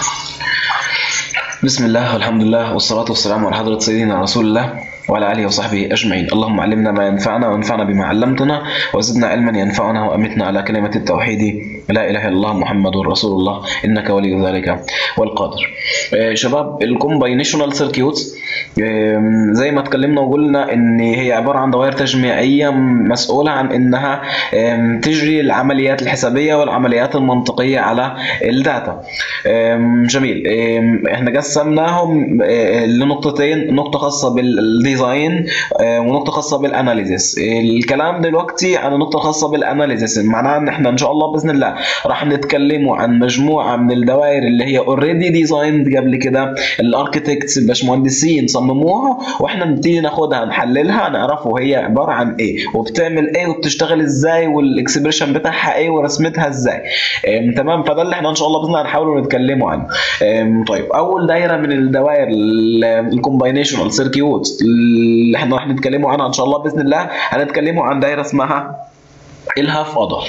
بسم الله والحمد لله والصلاة والسلام على حضرة سيدنا رسول الله وعلى آله وصحبه أجمعين اللهم علمنا ما ينفعنا وانفعنا بما علمتنا وزدنا علما ينفعنا وأمتنا على كلمة التوحيد لا إله إلا الله محمد رسول الله إنك ولي ذلك والقادر آه، شباب الكومباينيشنال سيركيوتس زي ما اتكلمنا وقلنا ان هي عباره عن دوائر تجميعيه مسؤوله عن انها آم، تجري العمليات الحسابيه والعمليات المنطقيه على الداتا آم، جميل آم، احنا قسمناهم آه، لنقطتين نقطه خاصه بالديزاين آه، ونقطه خاصه بالاناليزيس الكلام دلوقتي عن النقطه الخاصه بالاناليزيس معناها ان احنا ان شاء الله باذن الله راح نتكلموا عن مجموعه من الدوائر اللي هي اوريدي ديزايند قبل كده الاركتكتس الباشمهندسين صمموها واحنا نبتدي ناخدها نحللها نعرفوا هي عباره عن ايه وبتعمل ايه وبتشتغل ازاي والاكسبريشن بتاعها ايه ورسمتها ازاي أم، تمام فده اللي احنا ان شاء الله باذن الله هنحاول نتكلموا عنه أم، طيب اول دايره من الدوائر الكومباينيشنال سيركيوت اللي احنا راح نتكلموا عنها ان شاء الله باذن الله هنتكلموا عن دايره اسمها الهاف اذر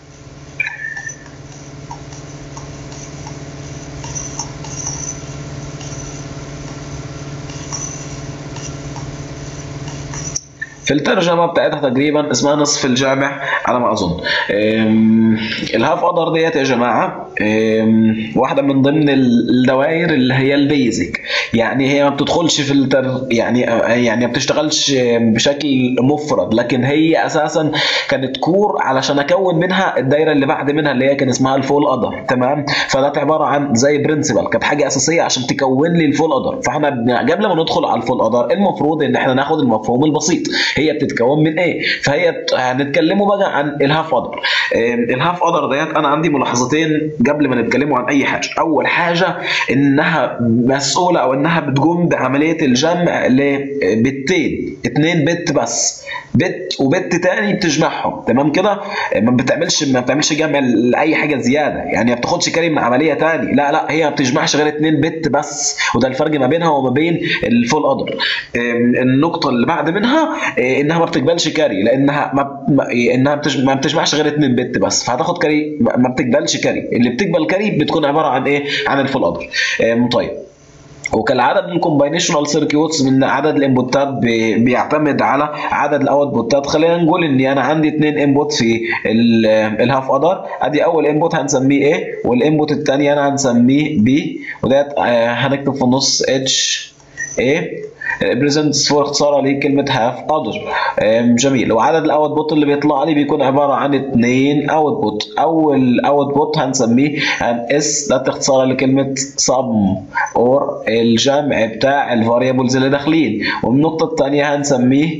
في الترجمة بتاعتها تقريبا اسمها نصف الجامع على ما أظن أم، الهاف أدر ديت يا جماعة أم، واحدة من ضمن الدوائر اللي هي البيزك يعني هي ما بتدخلش في التر يعني يعني ما بتشتغلش بشكل مفرد لكن هي أساسا كانت كور علشان أكون منها الدايرة اللي بعد منها اللي هي كان اسمها الفول أدر تمام فده عبارة عن زي برنسبل كانت حاجة أساسية عشان تكون لي الفول أدر فاحنا بن- قبل ما ندخل على الفول أدر المفروض إن احنا ناخد المفهوم البسيط هي بتتكون من ايه فهي ت- هنتكلموا بقى عن الهاف اذر الهاف اذر ديت انا عندي ملاحظتين قبل ما نتكلموا عن اي حاجه اول حاجه انها مسؤوله او انها بتقوم بعمليه الجمع لبتين اتنين بت بس بت وبت تاني بتجمعهم تمام كده ما بتعملش ما بتعملش جمع لاي حاجه زياده يعني ما بتاخدش كاري من عمليه تاني لا لا هي ما بتجمعش غير اتنين بت بس وده الفرق ما بينها وما بين الفول اذر النقطه اللي بعد منها إيه، انها ما بتقبلش كاري لانها ما ما- إيه، انها بتج... ما بتجمعش غير اتنين بت بس فهتاخد كاري ما ما بتقبلش كاري اللي بتقبل كاري بتكون عباره عن ايه عن الفول اذر طيب وكالعاده الكومباينيشنال سيركيوتس من عدد الانبوتات بي- بيعتمد على عدد الاوتبوتات خلينا نقول ان انا عندي اثنين انبوت في ال- الهاف اذر ادي اول انبوت هنسميه ايه والانبوت الثاني انا هنسميه بي وديت آه، هنكتب في النص اتش ايه بريزنتس فور اختصارها ليه كلمه هاف اذر جميل وعدد الاوتبوت اللي بيطلع لي بيكون عباره عن اثنين اوتبوت اول اوتبوت هنسميه ان اس ده اختصارها لكلمه sum اور الجمع بتاع الفاريبلز اللي داخلين والنقطه الثانيه هنسميه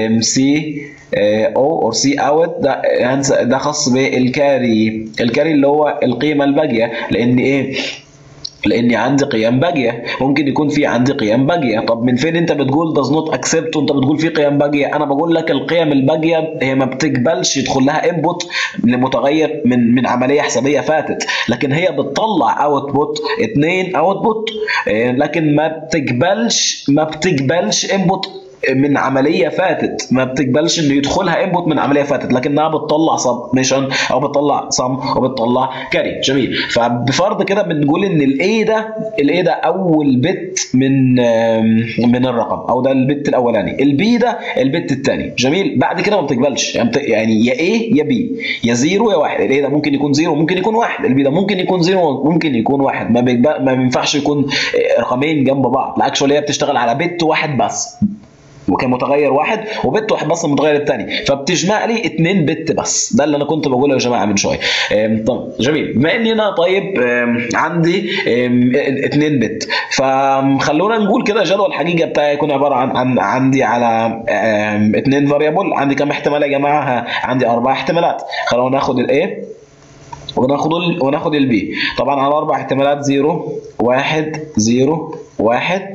سي او اور سي اوت ده هنس- ده خاص بالكاري الكاري اللي هو القيمه الباقيه لان ايه لاني عندي قيم باقيه ممكن يكون في عندي قيم باقيه طب من فين انت بتقول does not accept وانت بتقول في قيم باقيه انا بقول لك القيم الباقيه هي ما بتقبلش يدخل لها انبوت لمتغير من من عمليه حسابيه فاتت لكن هي بتطلع اوتبوت اثنين اوتبوت لكن ما بتقبلش ما بتقبلش انبوت من عمليه فاتت ما بتقبلش انه يدخلها انبوت من عمليه فاتت لكنها بتطلع سبميشن او بتطلع سم وبتطلع كاري جميل فبفرض كده بنقول ان الاي ده الاي ده اول بت من آم، من الرقم او ده البت الاولاني البي ده البت الثاني جميل بعد كده ما بتقبلش يعني بت- يعني يا ايه يا بي يا زيرو يا واحد الاي ده ممكن يكون زيرو ممكن يكون واحد البي ده ممكن يكون زيرو ممكن يكون واحد ما بيقبل ما بينفعش يكون آه، رقمين جنب بعض الاكشوال هي بتشتغل على بت واحد بس وكان متغير واحد وبت واحد بس المتغير الثاني فبتجمع لي اتنين بت بس ده اللي انا كنت بقوله يا جماعه من شويه أم، طب جميل بما اني انا طيب أم، عندي أم، اتنين بت فخلونا نقول كده جدول الحقيقه بتاعي يكون عباره عن, عن عندي على أم، اتنين فاريبل عندي كم احتمال يا جماعه ها، عندي اربع احتمالات خلونا ناخد الايه وناخد ال... وناخد البي طبعا على اربع احتمالات زيرو واحد زيرو واحد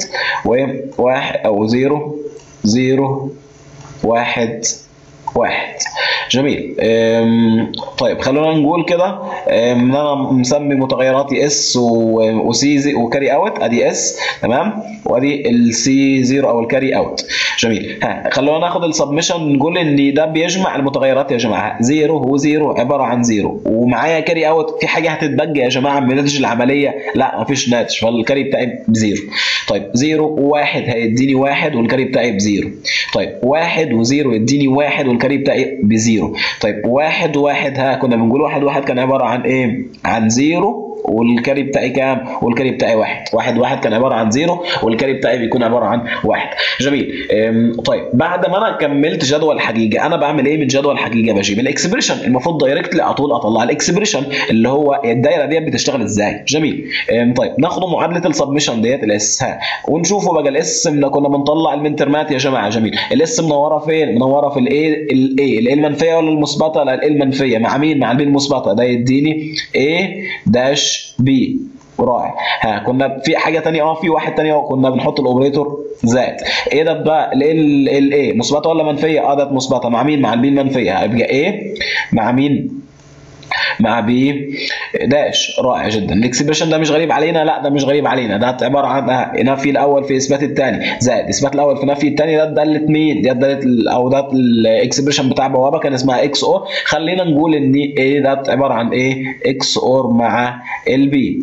وواحد او زيرو زيرو واحد واحد جميل أم، طيب خلونا نقول كده أم، ان انا مسمي متغيراتي اس وسي زي وكاري اوت ادي اس تمام وادي السي زيرو او الكاري اوت جميل ها خلونا ناخد السبمشن نقول ان ده بيجمع المتغيرات يا جماعه زيرو هو زيرو عباره عن زيرو ومعايا كاري اوت في حاجه هتتبقى يا جماعه من ناتج العمليه لا مفيش ناتج فالكاري بتاعي بزيرو طيب زيرو وواحد هيديني واحد والكاري بتاعي بزيرو طيب واحد وزيرو يديني واحد والكاري بتاعي بزيرو طيب واحد وواحد ها كنا بنقول واحد واحد كان عباره عن ايه؟ عن زيرو والكاري بتاعي كام؟ والكاري بتاعي واحد، واحد واحد كان عباره عن زيرو والكاري بتاعي بيكون عباره عن واحد. جميل. أم، طيب بعد ما انا كملت جدول حقيقه انا بعمل ايه من جدول حقيقه؟ بجيب الاكسبريشن المفروض دايركتلي على طول اطلع الاكسبريشن اللي هو الدايره ديت بتشتغل ازاي؟ جميل. أم، طيب ناخد معادله السبمشن ديت الاس ها ونشوفوا بقى الاس من كنا بنطلع المنترمات يا جماعه جميل. الاس منوره فين؟ منوره في الايه الايه الايه المنفيه ولا المثبته؟ لا الايه المنفيه مع مين؟ مع المين المثبته ده يديني A داش B رائع ها كنا في حاجه تانية اه في واحد تاني اه كنا بنحط الاوبريتور زائد ايه ده بقى ال ال ايه مثبته ولا منفيه اه ده مثبته مع مين مع البي المنفيه هيبقى ايه مع مين مع بي داش رائع جدا الاكسبريشن ده مش غريب علينا لا ده مش غريب علينا ده عباره عن آه، نفي الاول في اثبات الثاني زائد اثبات الاول في نفي الثاني ده داله مين ده داله ال- او ده الاكسبريشن بتاع بوابه كان اسمها اكس او خلينا نقول ان ايه ده عباره عن ايه اكس اور مع البي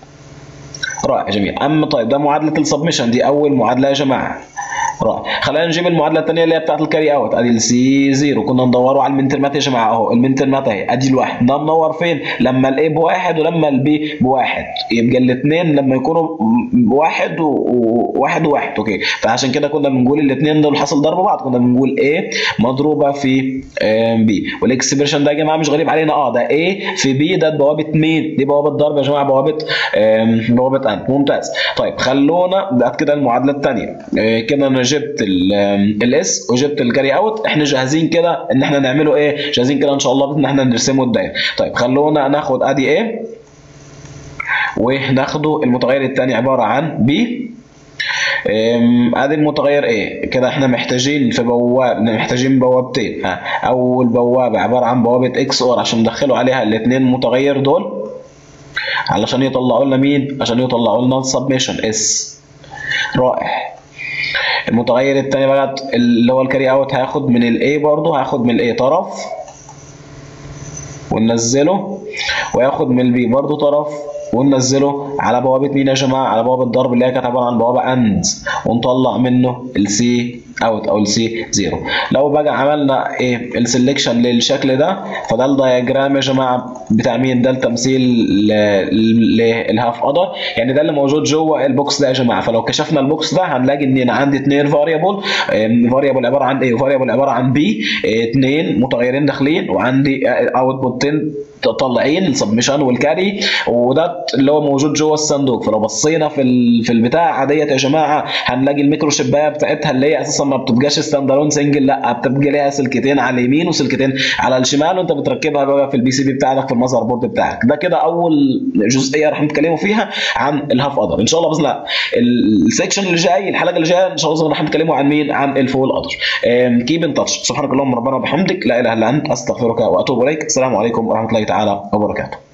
رائع جميل اما طيب ده معادله السبمشن دي اول معادله يا جماعه رائع خلينا نجيب المعادله الثانيه اللي هي بتاعت الكاري اوت ادي السي زيرو كنا ندوروا على المنترمات يا جماعه اهو المنترمات اهي ادي الواحد ده منور فين لما الاي بواحد ولما البي بواحد يبقى الاثنين لما يكونوا بواحد وواحد وواحد اوكي فعشان كده كنا بنقول الاثنين دول حصل ضرب بعض كنا بنقول A مضروبه في بي والاكسبريشن ده يا جماعه مش غريب علينا اه ده A في B ده بوابه مين دي بوابه ضرب يا جماعه بوابه آم، بوابه ان ممتاز طيب خلونا ده كده المعادله الثانيه كده انا جبت الاس وجبت الكاري اوت احنا جاهزين كده ان احنا نعمله ايه جاهزين كده ان شاء الله ان احنا نرسمه الدايره طيب خلونا ناخد ادي ايه وناخده المتغير الثاني عباره عن بي أم، ادي المتغير ايه كده احنا محتاجين في بواب محتاجين بوابتين ها اول بوابه عباره عن بوابه اكس اور عشان ندخلوا عليها الاثنين متغير دول علشان يطلعوا لنا مين عشان يطلعوا لنا السبميشن اس رائع المتغير الثاني بقى اللي هو الكاري اوت هاخد من الاي برضه هاخد من الاي طرف وننزله وياخد من البي برضه طرف وننزله على بوابه مين يا جماعه على بوابه ضرب اللي هي كانت عباره عن بوابه اند ونطلع منه السي اوت او السي زيرو لو بقى عملنا ايه السلكشن للشكل ده فده الدياجرام يا جماعه بتاع مين ده التمثيل للهاف اذر يعني ده اللي موجود جوه البوكس ده يا جماعه فلو كشفنا البوكس ده هنلاقي ان انا عندي اثنين فاريبل فاريبل عباره عن ايه وفاريبل عباره عن بي اثنين متغيرين داخلين وعندي اوتبوتين طالعين السبمشن والكاري وده اللي هو موجود جوه الصندوق فلو بصينا في ال... في البتاع ديت يا جماعه هنلاقي الميكرو شبايه بتاعتها اللي هي اساسا ما بتبقاش ستاند الون سنجل لا بتبقى ليها سلكتين على اليمين وسلكتين على الشمال وانت بتركبها بقى في البي سي بي بتاعك في المذر بورد بتاعك ده كده اول جزئيه راح نتكلموا فيها عن الهاف اذر ان شاء الله باذن الله السكشن اللي جاي الحلقه اللي جايه ان شاء الله راح نتكلموا عن مين عن الفول اذر كيب ان تاتش سبحانك اللهم ربنا وبحمدك لا اله الا انت استغفرك واتوب اليك السلام عليكم ورحمه الله تعالى وبركاته